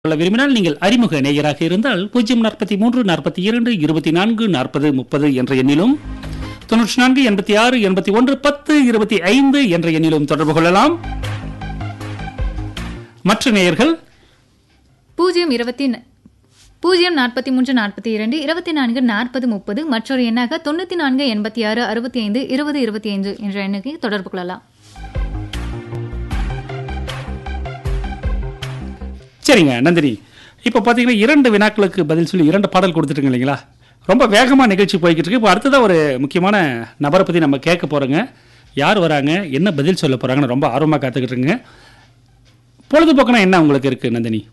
கொள்ள விரும்பினால் நீங்கள் அறிமுக நேயராக இருந்தால் பூஜ்ஜியம் நாற்பத்தி மூன்று நாற்பத்தி இரண்டு இருபத்தி நான்கு நாற்பது முப்பது என்ற எண்ணிலும் தொன்னூற்றி நான்கு எண்பத்தி ஆறு எண்பத்தி ஒன்று பத்து இருபத்தி ஐந்து என்ற எண்ணிலும் தொடர்பு கொள்ளலாம் மற்ற நேயர்கள் பூஜ்ஜியம் இருபத்தி ந- பூஜ்ஜியம் நாற்பத்தி மூன்று நாற்பத்தி இரண்டு இருபத்தி நான்கு நாற்பது முப்பது மற்றொரு எண்ணாக தொண்ணூற்றி நான்கு எண்பத்தி ஆறு அறுபத்தி ஐந்து இருபது இருபத்தி ஐந்து என்ற எண்ணுக்கு தொடர்பு கொள்ளலாம் சரிங்க நந்தினி இப்போ பார்த்தீங்கன்னா இரண்டு வினாக்களுக்கு பதில் சொல்லி இரண்டு பாடல் கொடுத்துட்டுங்க இல்லைங்களா ரொம்ப வேகமாக நிகழ்ச்சி போய்கிட்டு இருக்கு இப்போ அடுத்ததாக ஒரு முக்கியமான நபரை பற்றி நம்ம கேட்க போகிறோங்க யார் வராங்க என்ன பதில் சொல்ல போகிறாங்கன்னு ரொம்ப ஆர்வமாக காத்துக்கிட்டு இருக்குங்க பொழுதுபோக்குனா என்ன உங்களுக்கு இருக்குது நந்தினி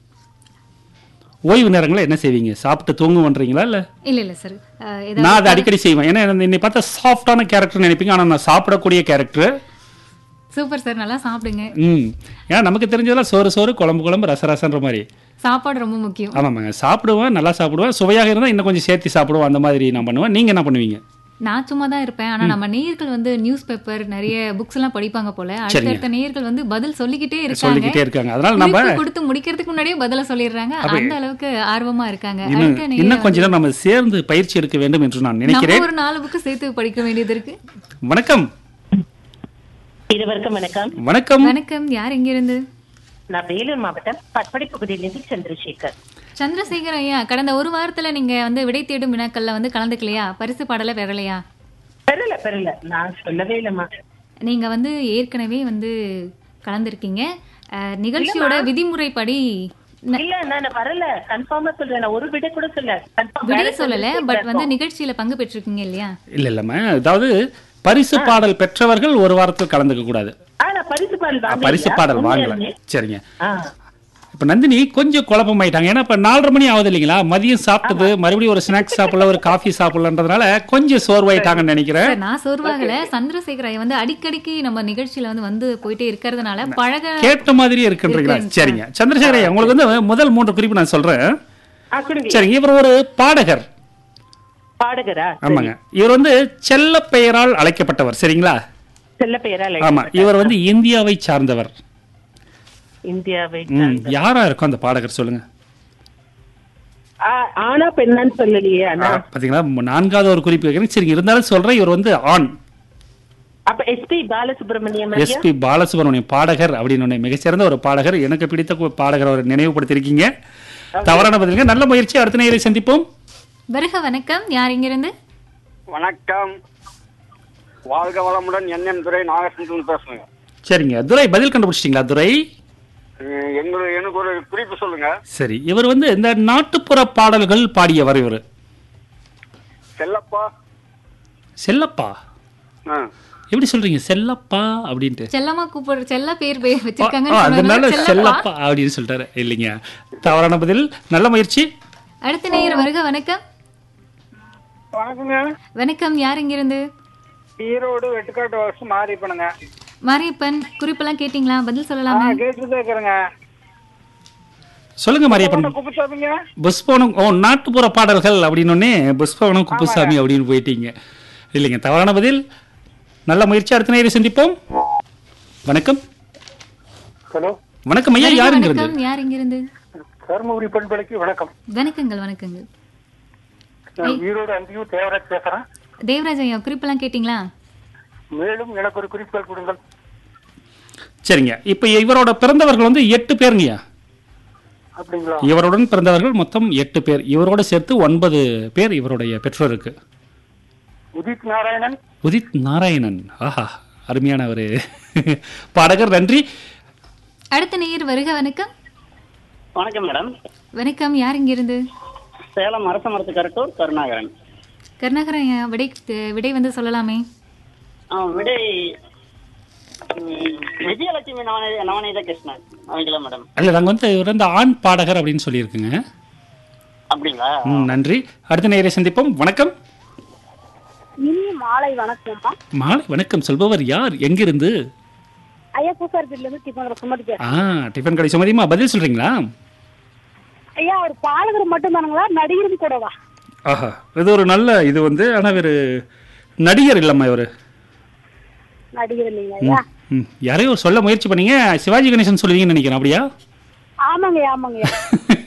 ஓய்வு நேரங்களில் என்ன செய்வீங்க சாப்பிட்டு தூங்குவன்றீங்களா இல்லை இல்ல இல்ல சார் அஹ், நான் ஏதாவது அதை அடிக்கடி செய்வேன் ஏன்னா என்னை பார்த்தா சாஃப்டான கேரக்டர் நினைப்பீங்க ஆனால் நான் சாப்பிடக்கூடிய கேரக்டர் சூப்பர் சார் நல்லா சாப்பிடுங்க ம் ஏன்னா நமக்கு தெரிஞ்சதெல்லாம் சோறு சோறு குழம்பு குழம்பு ரச ரசன்ற மாதிரி சாப்பாடு ரொம்ப முக்கியம் ஆமாம்மாங்க சாப்பிடுவேன் நல்லா சாப்பிடுவேன் சுவையாக இருந்தால் இன்னும் கொஞ்சம் சேர்த்து சாப்பிடுவோம் அந்த மாதிரி நான் பண்ணுவேன் நீங்கள் என்ன பண்ணுவீங்க நான் சும்மா தான் இருப்பேன் ஆனா நம்ம நேயர்கள் வந்து நியூஸ் பேப்பர் நிறைய புக்ஸ் எல்லாம் படிப்பாங்க போல அடுத்தடுத்த நேயர்கள் வந்து பதில் சொல்லிக்கிட்டே இருக்காங்க சொல்லிக்கிட்டே இருக்காங்க அதனால நம்ம குறிப்பு கொடுத்து முடிக்கிறதுக்கு முன்னாடியே பதில சொல்லிடுறாங்க அந்த அளவுக்கு ஆர்வமா இருக்காங்க இன்னும் அடுத்த நேயர் இன்னும் கொஞ்ச நேரம் நம்ம சேர்ந்து பயிற்சி எடுக்க வேண்டும் என்று நான் நம்ம நினைக்கிறேன் ஒரு நாலு புக்கு சேர்த்து படிக்க வேண்டியது இருக்கு வணக்கம் இருவருக்கும் வணக்கம் வணக்கம் வணக்கம் யார் எங்கிருந்து நான் வேலூர் மாவட்டம் பட்படி பகுதியிலிருந்து சந்திரசேகர் சந்திரசேகர் ஐயா கடந்த ஒரு வாரத்துல நீங்க வந்து விடை தேடும் வினாக்கள்ல வந்து கலந்துக்கலையா பரிசு பாடல பெறலையா பெறல பெறல நான் சொல்லவே இல்லம்மா நீங்க வந்து ஏற்கனவே வந்து கலந்துருக்கீங்க அஹ், நிகழ்ச்சியோட விதிமுறைப்படி ந- இல்ல நான் வரல கன்ஃபார்மா சொல்றேன் நான் ஒரு விட கூட சொல்ல கன்ஃபார்ம் விடை சொல்லல பட் வந்து நிகழ்ச்சியில பங்கு பெற்றிருக்கீங்க இல்லையா இல்லை இல்லைம்மா அதாவது பரிசு பாடல் பெற்றவர்கள் ஒரு வாரத்தில் கலந்துக்க கூடாது ஆனா பரிசு பாடல் ஆ, வாங்கலையா? பரிசு பாடல் வாங்கல உண்மையாலுமே? சரிங்க ஆ. இப்போ நந்தினி கொஞ்சம் குழப்பமாயிட்டாங்க ஏன்னா இப்போ நாலரை மணி ஆகுது இல்லைங்களா மதியம் சாப்பிட்டது மறுபடியும் ஒரு ஸ்நாக்ஸ் சாப்பிடல ஒரு காஃபி சாப்பிடலன்றதுனால கொஞ்சம் சோர்வாயிட்டாங்கன்னு நினைக்கிறேன் சார் நான் சோர்வாகல சந்திரசேகர் ஐயா வந்து அடிக்கடிக்கு நம்ம நிகழ்ச்சியில வந்து வந்து போயிட்டே இருக்கிறதுனால பழக கேட்ட மாதிரியே இருக்குன்றீங்களா இருக்குங்க. சரிங்க சந்திரசேகர் ஐயா, உங்களுக்கு வந்து முதல் மூன்று குறிப்பு நான் சொல்றேன் ஆ, கொடுங்க சரிங்க இவர் ஒரு பாடகர் பாடகரா ஆமாங்க இவர் வந்து செல்ல பெயரால் அழைக்கப்பட்டவர் சரிங்களா செல்ல பெயரா ஆமா இவர் வந்து இந்தியாவை சார்ந்தவர் இந்தியாவை ம், யாரா இருக்கும் அந்த பாடகர் சொல்லுங்க ஆ, ஆனா பெண்ணான்னு சொல்லலையே ஆ, அண்ணா பாத்தீங்களா நான்காவது ஒரு குறிப்பு வைக்கிறேன் சரி இருந்தாலும் சொல்றேன் இவர் வந்து ஆண் அப்ப எஸ்பி பாலசுப்ரமணியம் ஐயா எஸ்பி பாலசுப்ரமணியம் பாடகர் அப்படின்னு ஒண்ணு மிகச்சிறந்த ஒரு பாடகர் எனக்கு பிடித்த கு- பாடகர் அவர் நினைவுபடுத்தியிருக்கீங்க தவறான பதிலுங்க நல்ல முயற்சி அடுத்த நேரை சந்திப்போம் வருக வணக்கம் யார் இங்கிருந்து வணக்கம் வாழ்க வளமுடன் என்எம் துறை நாகசந்திரன் பேசுங்க சரிங்க துரை பதில் கண்டுபிடிச்சிட்டீங்களா துரை அஹ் எங்களுக்கு எனக்கு ஒரு குறிப்பு சொல்லுங்க சரி இவர் வந்து இந்த நாட்டுப்புற பாடல்கள் பாடியவர் இவர் செல்லப்பா செல்லப்பா ஆ. எப்படி சொல்றீங்க செல்லப்பா அப்படின்ட்டு செல்லமா கூப்பிடுற செல்ல பேர் பெயர் ஆ, வச்சிருக்காங்கன்னு அதனால சொன்னதுனால செல்லப்பா செல்லப்பா அப்படின்னு சொல்லிட்டாரு இல்லைங்க தவறான பதில் நல்ல முயற்சி அடுத்த நேயர் வருக வணக்கம் வணக்கங்க வணக்கம் யார் இங்கிருந்து ஈரோடு வெட்டுக்காட்டு வருஷம் மாறி பண்ணுங்க மாரியப்பன் குறிப்பெல்லாம் கேட்டீங்களா பதில் சொல்லலாமா கேட்டு இருக்கிறேங்க சொல்லுங்க மாரியப்பன் குப்புசாமிங்க புஷ்பவனம் ஓ நாட்டுப்புற பாடல்கள் அப்படின்னு புஷ்பவனம் குப்புசாமி அப்படின்னு போயிட்டீங்க இல்லைங்க தவறான பதில் நல்ல முயற்சி அடுத்த நேரம் சந்திப்போம் வணக்கம் ஹலோ வணக்கம் ஐயா வருக யாருங்கிறது வணக்கம் யார் இங்கிருந்து தருமபுரி பண்பலைக்கு வணக்கம் வணக்கங்கள் வணக்கங்கள் நான் ஈரோடு அந்தியூர் தேவராஜ் பேசுறேன் தேவராஜ் ஐயா குறிப்பெல்லாம் கேட்டீங்களா மேலும் எனக்கு ஒரு குறிப்புகள் கொடுங்கள் சரிங்க இப்போ இவரோட பிறந்தவர்கள் வந்து எட்டு பேருங்கய்யா அப்படிங்களா இவருடன் பிறந்தவர்கள் மொத்தம் எட்டு பேர் இவரோட சேர்த்து ஒன்பது பேர் இவருடைய பெற்றோருக்கு உதித் நாராயணன் உதித் நாராயணன் ஆஹா அருமையான ஒரு பாடகர் நன்றி அடுத்த நேயர் வருக வணக்கம் வணக்கம் மேடம் வணக்கம் யார் இங்கிருந்து சேலம் அரச மரத்து கரட்டூர் கருணாகரன் கருணாகரன் ஐயா விடை விடை வந்து சொல்லலாமே ஆ, விடை ம், விஜயலட்சுமி நவநீத நவநீத கிருஷ்ணன் அவங்களா மேடம் அல்ல நாங்கள் வந்து இவர் வந்து ஆண் பாடகர் அப்படின்னு சொல்லியிருக்குங்க அப்படிங்களா ம், நன்றி அடுத்த நேரை சந்திப்போம் வணக்கம் இனிய மாலை வணக்கம்மா மாலை வணக்கம் சொல்பவர் யார் எங்கிருந்து ஐயா பூசாரில இருந்து டிஃபன் சுமதி பேசுறேன் ஆ டிஃபன் கடை சுமதிமா பதில் சொல்றீங்களா ஐயா ஒரு பாலகர் மட்டும் தானுங்களா நடிகரும் கூடவா ஆஹா இது ஒரு நல்ல இது வந்து ஆனால் இவர் நடிகர் இல்லைம்மா இவர் நடிகர் இல்லைங்க ஐயா ம் யாரையோ சொல்ல முயற்சி பண்ணீங்க சிவாஜி கணேசன் சொல்லுவீங்கன்னு நினைக்கிறேன் அப்படியா ஆமா ஆமாங்க ஆமாங்க